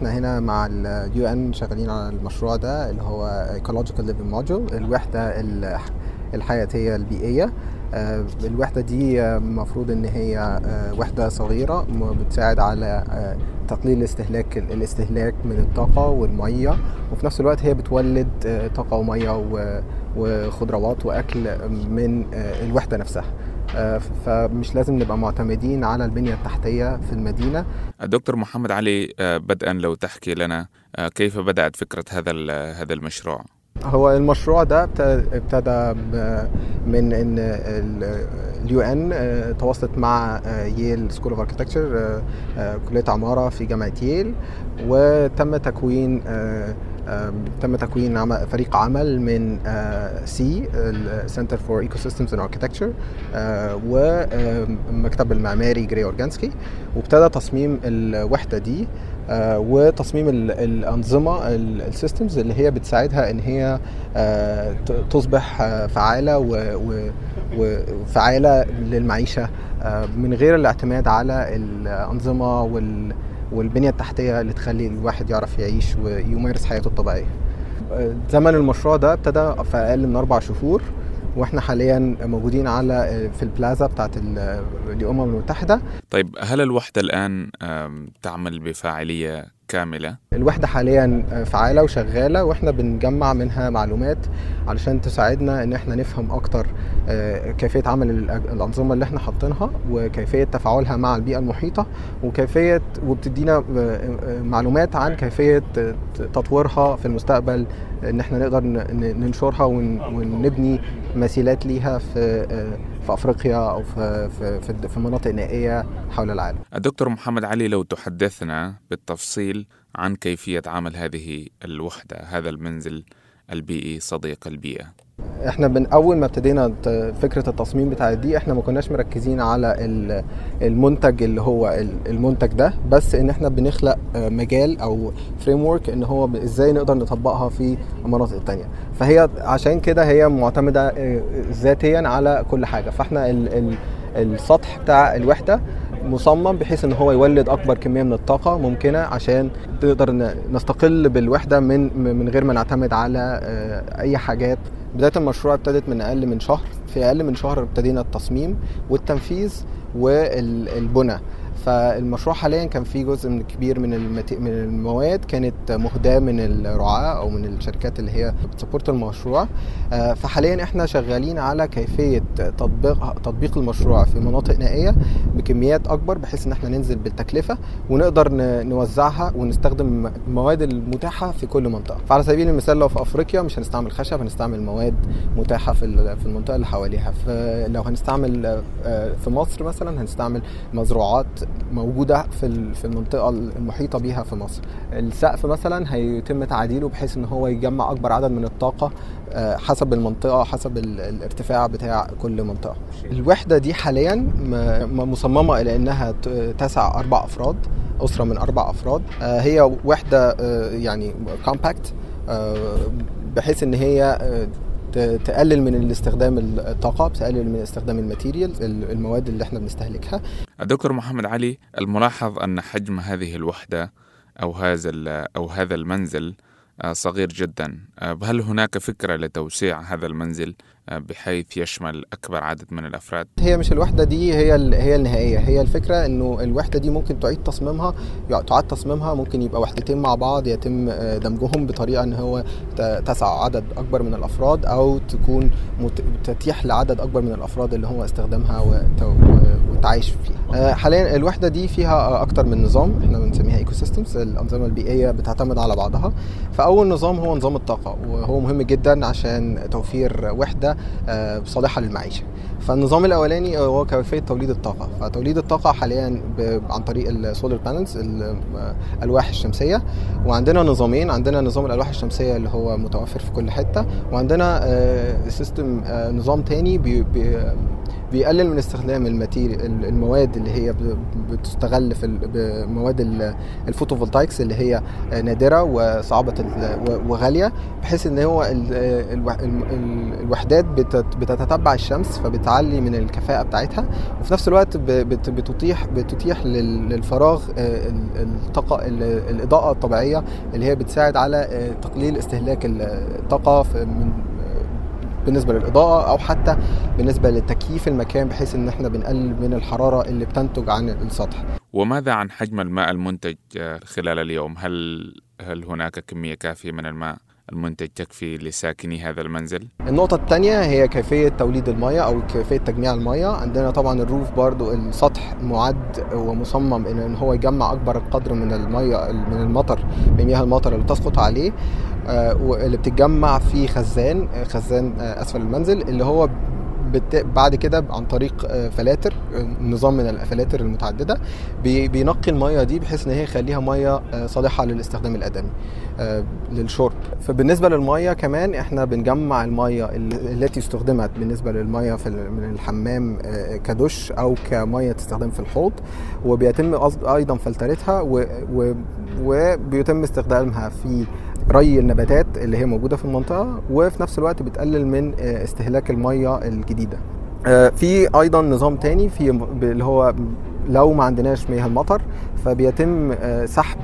احنا هنا مع اليو ان شغالين على المشروع ده اللي هو Ecological Living Module الوحدة الح- الحياتية البيئية آه، الوحدة دي آه، المفروض ان هي آه، وحدة صغيرة م- بتساعد على آه، تقليل استهلاك الاستهلاك من الطاقة والمية وفي نفس الوقت هي بتولد آه، طاقة ومية و- وخضروات وأكل من آه، الوحدة نفسها آه، فمش لازم نبقى معتمدين على البنية التحتية في المدينة الدكتور محمد علي آه، بدءا لو تحكي لنا آه، كيف بدأت فكرة هذا ال- هذا المشروع هو المشروع ده ابت- ابتدى ب- من ان اليو ان تواصلت مع ييل سكول اوف اركتكتشر كليه عماره في جامعه ييل وتم تكوين آه، آم، تم تكوين عم- فريق عمل من سي السنتر فور ايكو سيستمز اند اركتكتشر والمكتب المعماري جري اورجانسكي وابتدى تصميم الوحده دي آه، وتصميم ال- الانظمه السيستمز اللي هي بتساعدها ان هي آه، ت- تصبح آه، فعاله و- و- وفعاله للمعيشه آه، من غير الاعتماد على الانظمه وال والبنيه التحتيه اللي تخلي الواحد يعرف يعيش ويمارس حياته الطبيعيه. آه، زمن المشروع ده ابتدى في اقل من اربع شهور واحنا حاليا موجودين على في البلازا بتاعت ال- الامم المتحده طيب هل الوحدة الآن آم، تعمل بفاعلية كاملة؟ الوحدة حاليا فعالة وشغالة واحنا بنجمع منها معلومات علشان تساعدنا ان احنا نفهم اكتر آه، كيفية عمل الأج- الانظمة اللي احنا حاطينها وكيفية تفاعلها مع البيئة المحيطة وكيفية وبتدينا آه، آه، معلومات عن كيفية آه، تطويرها في المستقبل ان احنا نقدر ن- ن- ننشرها ون- ونبني مثيلات ليها في آه، في افريقيا او في في في- في مناطق نائية حول العالم. الدكتور محمد علي لو تحدثنا بالتفصيل عن كيفية عمل هذه الوحدة هذا المنزل البيئي صديق البيئة احنا من اول ما ابتدينا ت- فكره التصميم بتاع دي احنا ما كناش مركزين على ال- المنتج اللي هو ال- المنتج ده بس ان احنا بنخلق آه، مجال او فريم ورك ان هو ب- ازاي نقدر نطبقها في المناطق التانية فهي عشان كده هي معتمده آه، ذاتيا على كل حاجه فاحنا ال ال السطح بتاع الوحده مصمم بحيث ان هو يولد اكبر كميه من الطاقه ممكنه عشان نقدر ن- نستقل بالوحده من من غير ما نعتمد على آه، اي حاجات بدايه المشروع ابتدت من اقل من شهر في اقل من شهر ابتدينا التصميم والتنفيذ والبنى فالمشروع حاليا كان فيه جزء من كبير من المت... من المواد كانت مهداه من الرعاة او من الشركات اللي هي بتسبورت المشروع آه، فحاليا احنا شغالين على كيفيه تطبيق تطبيق المشروع في مناطق نائيه بكميات اكبر بحيث ان احنا ننزل بالتكلفه ونقدر ن- نوزعها ونستخدم المواد المتاحه في كل منطقه فعلى سبيل المثال لو في افريقيا مش هنستعمل خشب هنستعمل مواد متاحه في ال- في المنطقه اللي حواليها فلو هنستعمل آه، في مصر مثلا هنستعمل مزروعات موجوده في ال- في المنطقه المحيطه بيها في مصر السقف مثلا هيتم تعديله بحيث ان هو يجمع اكبر عدد من الطاقه آه، حسب المنطقه حسب ال- الارتفاع بتاع كل منطقه الوحده دي حاليا م- م- مصممه الى انها ت- تسع اربع افراد اسره من اربع افراد آه، هي وحده آه، يعني كومباكت بحيث ان هي آه، ت- تقلل من الاستخدام الطاقه تقلل من استخدام الماتيريال المواد اللي احنا بنستهلكها الدكتور محمد علي الملاحظ أن حجم هذه الوحدة أو هذا ال- أو هذا المنزل آه، صغير جدا آه، هل هناك فكرة لتوسيع هذا المنزل آه، بحيث يشمل أكبر عدد من الأفراد هي مش الوحده دي هي ال- هي النهائيه هي الفكره انه الوحده دي ممكن تعيد تصميمها يع- تعاد تصميمها ممكن يبقى وحدتين مع بعض يتم آه، دمجهم بطريقه ان هو ت- تسع عدد اكبر من الافراد او تكون مت- تتيح لعدد اكبر من الافراد اللي هو استخدامها وت- و- والتعايش فيها آه، حاليا الوحده دي فيها اكتر من نظام احنا بنسميها ايكو سيستمز الانظمه البيئيه بتعتمد على بعضها فاول نظام هو نظام الطاقه وهو مهم جدا عشان توفير وحده آه، صالحه للمعيشه فالنظام الاولاني هو كيفيه توليد الطاقه فتوليد الطاقه حاليا ب- عن طريق السولار بانلز الالواح الشمسيه وعندنا نظامين عندنا نظام الالواح الشمسيه اللي هو متوفر في كل حته وعندنا سيستم نظام تاني بي بي بيقلل من استخدام الماتيري المواد اللي هي بتستغل في مواد الفوتوفولتايكس اللي هي نادره وصعبه وغاليه بحيث ان هو الوحدات بتتتبع الشمس فبتعلي من الكفاءه بتاعتها وفي نفس الوقت بتتيح بتتيح للفراغ الطاقه الاضاءه الطبيعيه اللي هي بتساعد على تقليل استهلاك الطاقه من بالنسبه للاضاءه او حتى بالنسبه لتكييف المكان بحيث ان احنا بنقلل من الحراره اللي بتنتج عن السطح. وماذا عن حجم الماء المنتج خلال اليوم؟ هل هل هناك كميه كافيه من الماء المنتج تكفي لساكني هذا المنزل؟ النقطة الثانية هي كيفية توليد المياه أو كيفية تجميع المياه عندنا طبعا الروف برضو السطح معد ومصمم إن هو يجمع أكبر قدر من المياه من المطر بمياه المطر اللي تسقط عليه واللي بتتجمع في خزان خزان أسفل المنزل اللي هو بت... بعد كده عن طريق فلاتر نظام من الفلاتر المتعدده بي... بينقي الميه دي بحيث ان هي يخليها ميه صالحه للاستخدام الادمي للشرب فبالنسبه للميه كمان احنا بنجمع الميه التي استخدمت بالنسبه للميه في من الحمام كدش او كميه تستخدم في الحوض وبيتم ايضا فلترتها و... و... وبيتم استخدامها في ري النباتات اللي هي موجوده في المنطقه وفي نفس الوقت بتقلل من استهلاك الميه الجديده في ايضا نظام تاني في اللي هو لو ما عندناش مياه المطر فبيتم سحب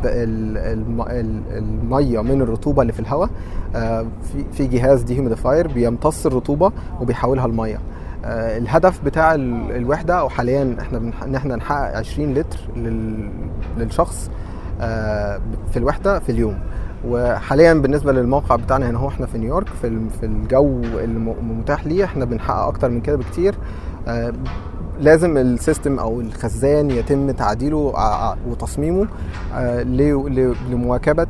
الميه من الرطوبه اللي في الهواء في جهاز ديهيوميديفاير بيمتص الرطوبه وبيحولها لميه الهدف بتاع الوحده او حاليا احنا ان احنا نحقق 20 لتر للشخص في الوحده في اليوم وحاليا بالنسبه للموقع بتاعنا هنا هو احنا في نيويورك في في الجو المتاح ليه احنا بنحقق اكتر من كده بكتير لازم السيستم او الخزان يتم تعديله وتصميمه لمواكبه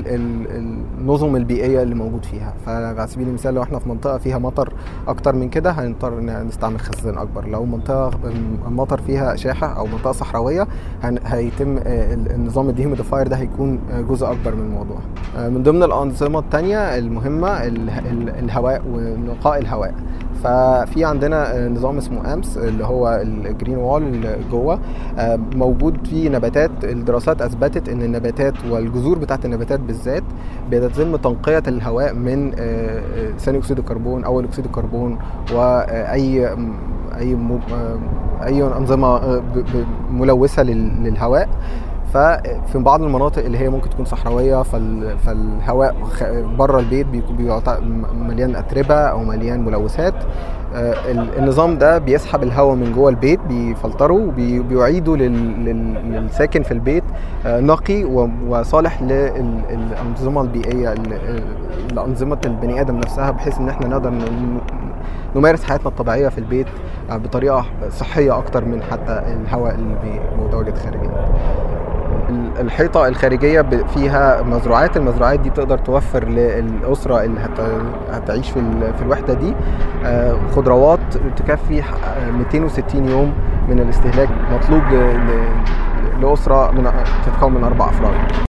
النظم البيئيه اللي موجود فيها فعلى سبيل المثال لو احنا في منطقه فيها مطر اكتر من كده هنضطر نستعمل خزان اكبر لو منطقه المطر فيها شاحه او منطقه صحراويه هيتم النظام الديهيوميديفاير ده هيكون جزء اكبر من الموضوع من ضمن الانظمه الثانيه المهمه الهواء ونقاء الهواء ففي عندنا نظام اسمه امس اللي هو الجرين وول اللي جوه موجود فيه نباتات الدراسات اثبتت ان النباتات والجذور بتاعت النباتات بالذات بيتم تنقيه الهواء من ثاني اكسيد الكربون اول اكسيد الكربون واي اي اي انظمه ملوثه للهواء ففي بعض المناطق اللي هي ممكن تكون صحراويه فالهواء بره البيت بيبقى مليان اتربه او مليان ملوثات النظام ده بيسحب الهواء من جوه البيت بيفلتره وبيعيده للساكن في البيت نقي وصالح للانظمه البيئيه لانظمه البني ادم نفسها بحيث ان احنا نقدر نمارس حياتنا الطبيعيه في البيت بطريقه صحيه اكتر من حتى الهواء اللي متواجد خارجيا الحيطة الخارجية فيها مزروعات المزروعات دي بتقدر توفر للأسرة اللي هتعيش في في الوحدة دي خضروات تكفي 260 يوم من الاستهلاك مطلوب لأسرة من تتكون من أربع أفراد